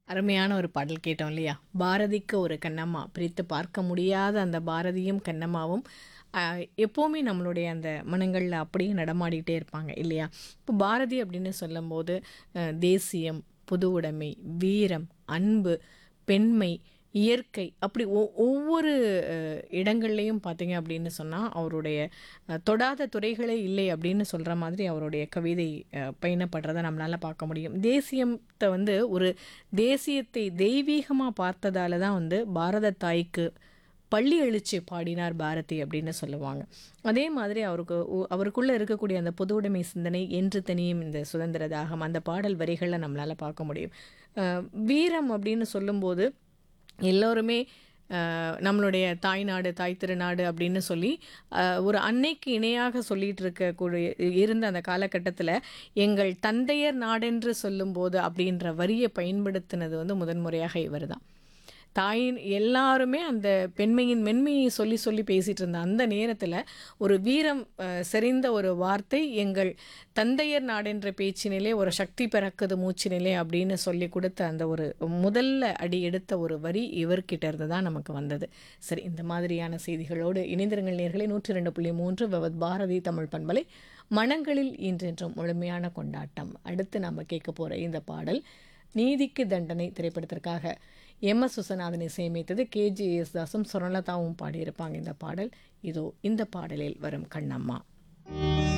அருமையான ஒரு பாடல் கேட்டோம் இல்லையா பாரதிக்கு ஒரு கண்ணம்மா பிரித்து பார்க்க முடியாத அந்த பாரதியும் கண்ணம்மாவும் ஆஹ், எப்போவுமே நம்மளுடைய அந்த மனங்களில் அப்படியே நடமாடிட்டே இருப்பாங்க இல்லையா இப்போ பாரதி அப்படின்னு சொல்லும்போது அஹ், தேசியம் பொது உடைமை வீரம் அன்பு பெண்மை இயற்கை அப்படி ஒ ஒவ்வொரு அஹ், இடங்கள்லையும் பார்த்தீங்க அப்படின்னு சொன்னால் அவருடைய அஹ், தொடாத துறைகளே இல்லை அப்படின்னு சொல்கிற மாதிரி அவருடைய கவிதை அஹ், பயணப்படுறதை நம்மளால் பார்க்க முடியும் தேசியத்தை வந்து ஒரு தேசியத்தை தெய்வீகமாக பார்த்ததால தான் வந்து பாரத தாய்க்கு பள்ளி எழுச்சி பாடினார் பாரதி அப்படின்னு சொல்லுவாங்க அதே மாதிரி அவருக்கு உ- அவருக்குள்ள இருக்கக்கூடிய அந்த பொது உடைமை சிந்தனை என்று தனியும் இந்த சுதந்திர தாகம் அந்த பாடல் வரிகளில் நம்மளால் பார்க்க முடியும் அஹ் வீரம் அப்படின்னு சொல்லும்போது எல்லோருமே அஹ், நம்மளுடைய தாய்நாடு தாய் திருநாடு அப்படின்னு சொல்லி அஹ், ஒரு அன்னைக்கு இணையாக சொல்லிட்டு இருக்கக்கூடிய இருந்த அந்த காலகட்டத்தில் எங்கள் தந்தையர் நாடென்று சொல்லும்போது அப்படின்ற வரியை பயன்படுத்தினது வந்து முதன்முறையாக இவர் தான் தாயின் எல்லாருமே அந்த பெண்மையின் மென்மையை சொல்லி சொல்லி பேசிட்டு இருந்த அந்த நேரத்தில் ஒரு வீரம் அஹ், செறிந்த ஒரு வார்த்தை எங்கள் தந்தையர் நாடென்ற பேச்சினிலே ஒரு சக்தி பிறக்குது மூச்சினிலே அப்படின்னு சொல்லி கொடுத்த அந்த ஒரு முதல்ல அடி எடுத்த ஒரு வரி இவர்கிட்ட இருந்து தான் நமக்கு வந்தது சரி இந்த மாதிரியான செய்திகளோடு இணைந்திருங்கள் நேர்களே நூற்றி ரெண்டு புள்ளி மூன்று விவத் பாரதி தமிழ் பண்பலை மனங்களில் இன்றென்றும் முழுமையான கொண்டாட்டம் அடுத்து நாம் கேட்க போகிற இந்த பாடல் நீதிக்கு தண்டனை திரைப்படத்திற்காக எம் எஸ் சுசநாதன் இசையமைத்தது கேஜிஎஸ் தாஸும் சுரலதாவும் பாடியிருப்பாங்க இந்த பாடல் இதோ இந்த பாடலில் வரும் கண்ணம்மா